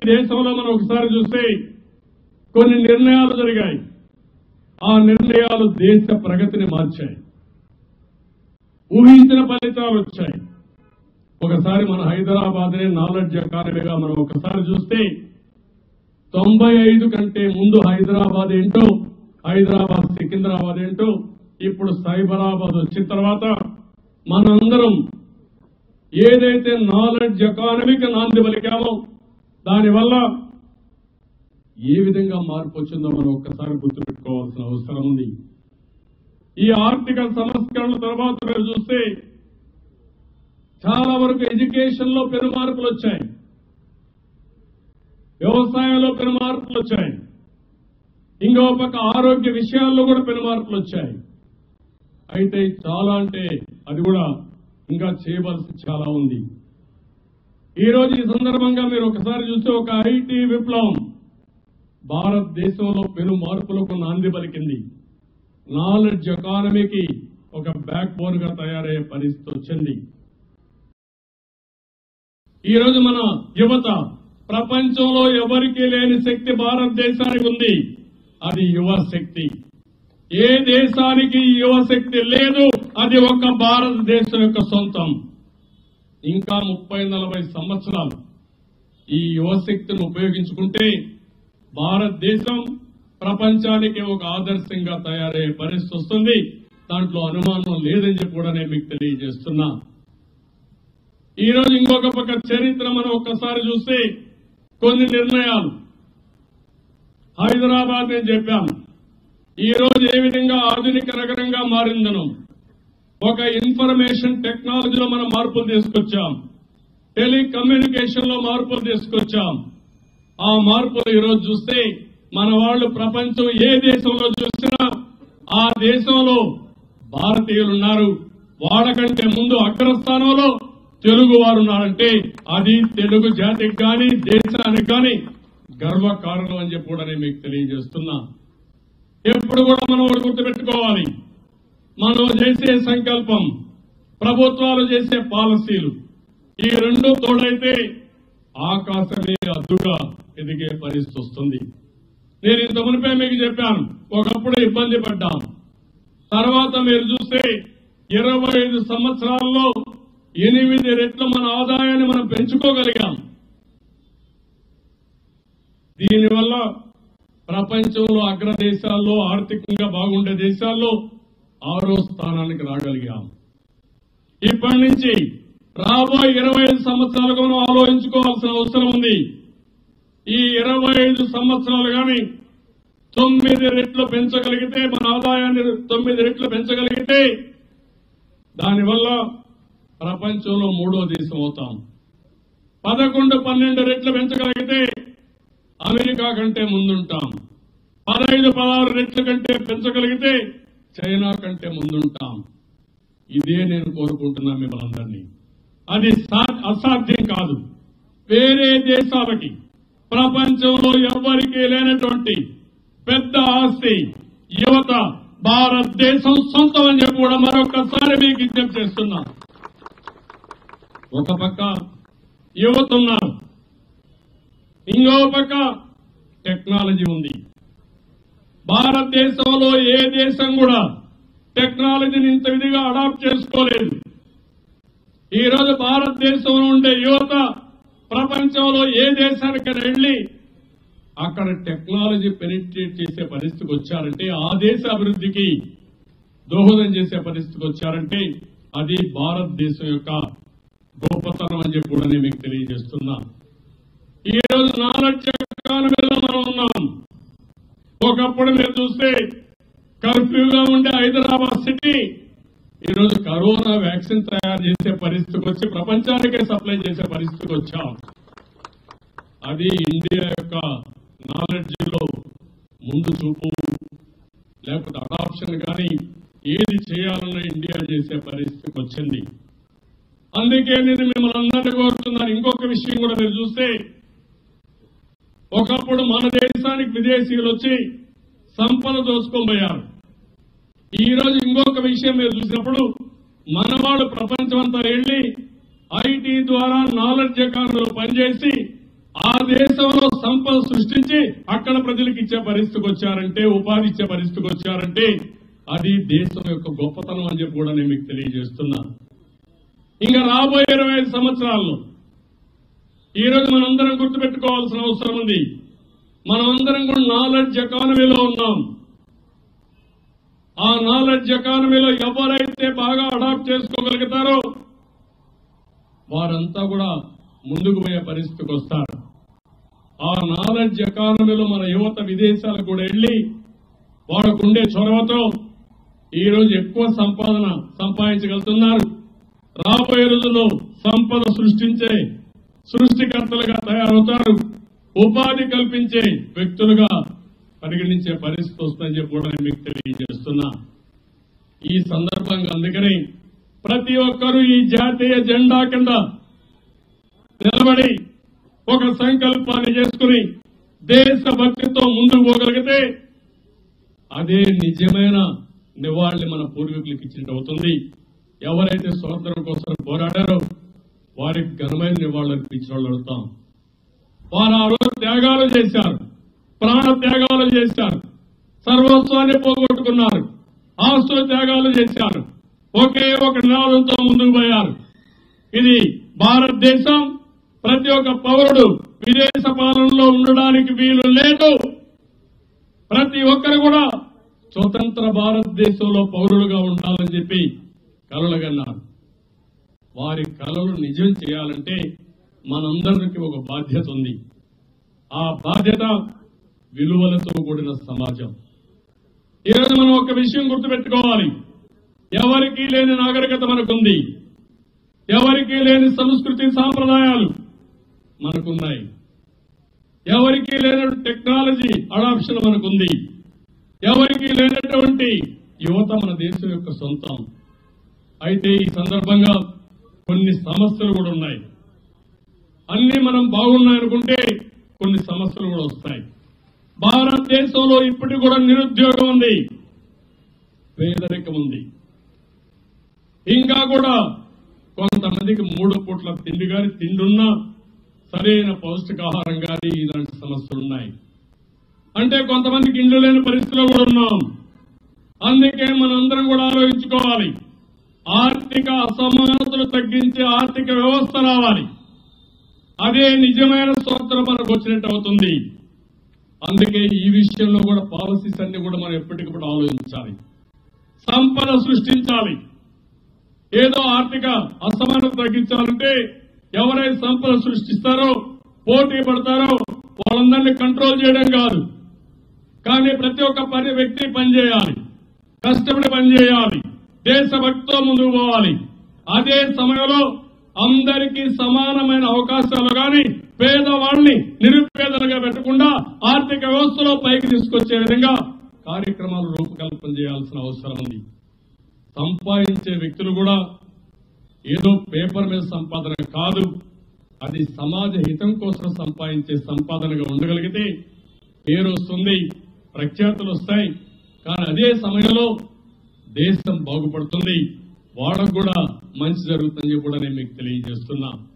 దేశంలో మనం ఒకసారి చూస్తే కొన్ని నిర్ణయాలు జరిగాయి ఆ నిర్ణయాలు దేశ ప్రగతిని మార్చాయి ఊహించిన ఫలితాలు వచ్చాయి ఒకసారి మన హైదరాబాద్ ని నాలెడ్జ్ ఎకానమీగా మనం ఒకసారి చూస్తే తొంభై ఐదు కంటే ముందు హైదరాబాద్ ఏంటో హైదరాబాద్ సికింద్రాబాద్ ఏంటో ఇప్పుడు సైబరాబాద్ వచ్చిన తర్వాత మనందరం ఏదైతే నాలెడ్జ్ ఎకానమీకి నాంది పలికామో దానివల్ల ఏ విధంగా మార్పు వచ్చిందో మనం ఒక్కసారి గుర్తుపెట్టుకోవాల్సిన అవసరం ఉంది ఈ ఆర్థిక సంస్కరణల తర్వాత మీరు చూస్తే చాలా వరకు ఎడ్యుకేషన్ లో పెను మార్పులు వచ్చాయి వ్యవసాయంలో పెను మార్పులు వచ్చాయి ఇంకో పక్క ఆరోగ్య విషయాల్లో కూడా పెను మార్పులు వచ్చాయి అయితే చాలా అంటే అది కూడా ఇంకా చేయవలసి చాలా ఉంది ఈ రోజు ఈ సందర్భంగా మీరు ఒకసారి చూస్తే ఒక ఐటీ విప్లవం భారతదేశంలో పెను మార్పులకు నాంది పలికింది నాలెడ్జ్ ఎకానమీకి ఒక బ్యాక్ బోన్ గా తయారయ్యే పరిస్థితి వచ్చింది ఈ రోజు మన యువత ప్రపంచంలో ఎవరికీ లేని శక్తి భారతదేశానికి ఉంది అది యువ శక్తి ఏ దేశానికి ఈ యువ శక్తి లేదు అది ఒక్క భారతదేశం యొక్క సొంతం ఇంకా ముప్పై నలభై సంవత్సరాలు ఈ యువశక్తిని ఉపయోగించుకుంటే భారతదేశం ప్రపంచానికి ఒక ఆదర్శంగా తయారయ్యే పరిస్థితి వస్తుంది దాంట్లో అనుమానం లేదని చెప్పి కూడా నేను మీకు తెలియజేస్తున్నా ఈ రోజు ఇంకొక పక్క చరిత్ర మనం ఒక్కసారి చూస్తే కొన్ని నిర్ణయాలు హైదరాబాద్ నేను చెప్పాను ఈ రోజు ఏ విధంగా ఆధునిక నగరంగా మారిందను ఒక ఇన్ఫర్మేషన్ టెక్నాలజీలో మనం మార్పులు తీసుకొచ్చాం టెలికమ్యూనికేషన్ లో మార్పులు తీసుకొచ్చాం ఆ మార్పులు ఈ రోజు చూస్తే మన వాళ్ళు ప్రపంచం ఏ దేశంలో చూసినా ఆ దేశంలో భారతీయులు ఉన్నారు వాళ్ళకంటే ముందు అగ్రస్థానంలో తెలుగు వారు ఉన్నారంటే అది తెలుగు జాతికి గాని దేశానికి గాని గర్వకారణం అని చెప్పి కూడా నేను మీకు తెలియజేస్తున్నా ఎప్పుడు కూడా మనం ఒకటి గుర్తుపెట్టుకోవాలి మనం చేసే సంకల్పం ప్రభుత్వాలు చేసే పాలసీలు ఈ రెండు తోడైతే ఆకాశమే అద్దుగా ఎదిగే పరిస్థితి వస్తుంది నేను ఇంత మునిపే మీకు చెప్పాను ఒకప్పుడు ఇబ్బంది పడ్డాం తర్వాత మీరు చూస్తే ఇరవై ఐదు సంవత్సరాల్లో ఎనిమిది రెట్లు మన ఆదాయాన్ని మనం పెంచుకోగలిగాం దీనివల్ల ప్రపంచంలో అగ్రదేశాల్లో ఆర్థికంగా బాగుండే దేశాల్లో ఆరో స్థానానికి రాగలిగాం ఇప్పటి నుంచి రాబోయే ఇరవై ఐదు సంవత్సరాలకు మనం ఆలోచించుకోవాల్సిన అవసరం ఉంది ఈ ఇరవై ఐదు సంవత్సరాలు కానీ తొమ్మిది రెట్లు పెంచగలిగితే మన ఆదాయాన్ని తొమ్మిది రెట్లు పెంచగలిగితే దానివల్ల ప్రపంచంలో మూడో దేశం అవుతాం పదకొండు పన్నెండు రెట్లు పెంచగలిగితే అమెరికా కంటే ముందుంటాం పదహైదు పదహారు రెట్ల కంటే పెంచగలిగితే చైనా కంటే ముందుంటాం ఇదే నేను కోరుకుంటున్నా మిమ్మల్ని అందరినీ అది సా- అసాధ్యం కాదు వేరే దేశాలకి ప్రపంచంలో ఎవ్వరికీ లేనటువంటి పెద్ద ఆస్తి యువత భారతదేశం సొంతం అని చెప్పి కూడా మరొకసారి మీకు విజ్ఞప్తి చేస్తున్నా ఒక పక్క యువత ఉన్నారు ఇంకో పక్క టెక్నాలజీ ఉంది భారతదేశంలో ఏ దేశం కూడా టెక్నాలజీని ఇంత విధిగా అడాప్ట్ చేసుకోలేదు ఈ రోజు భారతదేశంలో ఉండే యువత ప్రపంచంలో ఏ దేశానికైనా వెళ్లి అక్కడ టెక్నాలజీ పెనిట్రేట్ చేసే పరిస్థితికి వచ్చారంటే ఆ దేశ అభివృద్ధికి దోహదం చేసే పరిస్థితికి వచ్చారంటే అది భారతదేశం యొక్క గొప్పతనం అని చెప్పి కూడా నేను మీకు తెలియజేస్తున్నా ఈ రోజు నాలెడ్జ్ ఎకానమీలో మనం ఉన్నాం ఒకప్పుడు మీరు చూస్తే కర్ఫ్యూగా ఉండే హైదరాబాద్ సిటీ ఈ రోజు కరోనా వ్యాక్సిన్ తయారు చేసే పరిస్థితికి వచ్చి ప్రపంచానికే సప్లై చేసే పరిస్థితికి వచ్చాం అది ఇండియా యొక్క నాలెడ్జ్ లో ముందు చూపు లేకపోతే అడాప్షన్ కానీ ఏది చేయాలన్నా ఇండియా చేసే పరిస్థితికి వచ్చింది అందుకే నేను మిమ్మల్ని అందరినీ కోరుతున్నాను ఇంకొక విషయం కూడా మీరు చూస్తే ఒకప్పుడు మన దేశానికి విదేశీయులు వచ్చి సంపద దోచుకొని పోయారు ఈ రోజు ఇంకొక విషయం మీరు చూసినప్పుడు మనవాడు ప్రపంచమంతా వెళ్లి ఐటీ ద్వారా నాలెడ్జ్ ఎకానమీలో పనిచేసి ఆ దేశంలో సంపద సృష్టించి అక్కడ ప్రజలకు ఇచ్చే పరిస్థితికి వచ్చారంటే ఉపాధి ఇచ్చే పరిస్థితికి వచ్చారంటే అది దేశం యొక్క గొప్పతనం అని చెప్పి కూడా నేను మీకు తెలియజేస్తున్నా ఇంకా రాబోయే ఇరవై ఐదు సంవత్సరాల్లో ఈ రోజు మనందరం గుర్తుపెట్టుకోవాల్సిన అవసరం ఉంది మనమందరం కూడా నాలెడ్జ్ ఎకానమీలో ఉన్నాం ఆ నాలెడ్జ్ ఎకానమీలో ఎవరైతే బాగా అడాప్ట్ చేసుకోగలుగుతారో వారంతా కూడా ముందుకు పోయే పరిస్థితికి వస్తారు ఆ నాలెడ్జ్ ఎకానమీలో మన యువత విదేశాలకు కూడా వెళ్లి వాళ్ళకుండే చొరవతో ఈ రోజు ఎక్కువ సంపాదన సంపాదించగలుగుతున్నారు రాబోయే రోజుల్లో సంపద సృష్టించే సృష్టికర్తలుగా తయారవుతారు ఉపాధి కల్పించే వ్యక్తులుగా పరిగణించే పరిస్థితి వస్తుందని చెప్పి కూడా నేను మీకు తెలియజేస్తున్నా ఈ సందర్భంగా అందుకని ప్రతి ఒక్కరూ ఈ జాతీయ జెండా కింద నిలబడి ఒక సంకల్పాన్ని చేసుకుని దేశభక్తితో ముందుకు పోగలిగితే అదే నిజమైన నివాళి మన పూర్వీకులకు ఇచ్చినట్టు అవుతుంది ఎవరైతే స్వాతంత్రం కోసం పోరాడారో వారికి ఘనమైన నివాళులు అర్పించిన వాళ్ళు అవుతాం వారు ఆ రోజు త్యాగాలు చేశారు ప్రాణ త్యాగాలు చేశారు సర్వస్వాన్ని పోగొట్టుకున్నారు ఆస్తుల త్యాగాలు చేశారు ఒకే ఒక నినాదంతో ముందుకు పోయారు ఇది భారతదేశం ప్రతి ఒక్క పౌరుడు విదేశ పాలనలో ఉండడానికి వీలు లేదు ప్రతి ఒక్కరు కూడా స్వతంత్ర భారతదేశంలో పౌరులుగా ఉండాలని చెప్పి కలలుగన్నారు వారి కలలు నిజం చేయాలంటే మనందరికి ఒక బాధ్యత ఉంది ఆ బాధ్యత విలువలతో కూడిన సమాజం ఈరోజు మనం ఒక విషయం గుర్తుపెట్టుకోవాలి ఎవరికీ లేని నాగరికత మనకుంది ఎవరికీ లేని సంస్కృతి సాంప్రదాయాలు మనకున్నాయి ఎవరికీ లేని టెక్నాలజీ అడాప్షన్ మనకుంది ఎవరికీ లేనటువంటి యువత మన దేశం యొక్క సొంతం అయితే ఈ సందర్భంగా కొన్ని సమస్యలు కూడా ఉన్నాయి అన్ని మనం బాగున్నాయనుకుంటే కొన్ని సమస్యలు కూడా వస్తాయి భారతదేశంలో ఇప్పటికి కూడా నిరుద్యోగం ఉంది పేదరికం ఉంది ఇంకా కూడా కొంతమందికి మూడు పూట్ల తిండి గాని తిండున్నా సరైన పౌష్టికాహారం గాని ఇలాంటి సమస్యలు ఉన్నాయి అంటే కొంతమందికి ఇండ్లు లేని పరిస్థితిలో కూడా ఉన్నాం అందుకే మనందరం కూడా ఆలోచించుకోవాలి ఆర్థిక అసమానతలు తగ్గించే ఆర్థిక వ్యవస్థ రావాలి అదే నిజమైన స్వతంత్రం మనకు వచ్చినట్టు అవుతుంది అందుకే ఈ విషయంలో కూడా పాలసీస్ అన్ని కూడా మనం ఎప్పటికప్పుడు ఆలోచించాలి సంపద సృష్టించాలి ఏదో ఆర్థిక అసమానత తగ్గించాలంటే ఎవరైతే సంపద సృష్టిస్తారో పోటీ పడతారో వాళ్ళందరినీ కంట్రోల్ చేయడం కాదు కానీ ప్రతి ఒక్క పని వ్యక్తి పనిచేయాలి కష్టపడి పనిచేయాలి దేశభక్తితో ముందుకు పోవాలి అదే సమయంలో అందరికీ సమానమైన అవకాశాలు గాని పేదవాళ్ళని నిరుపేదలుగా పెట్టకుండా ఆర్థిక వ్యవస్థలో పైకి తీసుకొచ్చే విధంగా కార్యక్రమాలు రూపకల్పన చేయాల్సిన అవసరం ఉంది సంపాదించే వ్యక్తులు కూడా ఏదో పేపర్ మీద సంపాదన కాదు అది సమాజ హితం కోసం సంపాదించే సంపాదనగా ఉండగలిగితే పేరు వస్తుంది ప్రఖ్యాతులు వస్తాయి కానీ అదే సమయంలో దేశం బాగుపడుతుంది వాళ్ళకు కూడా మంచి జరుగుతుందని కూడా నేను మీకు తెలియజేస్తున్నా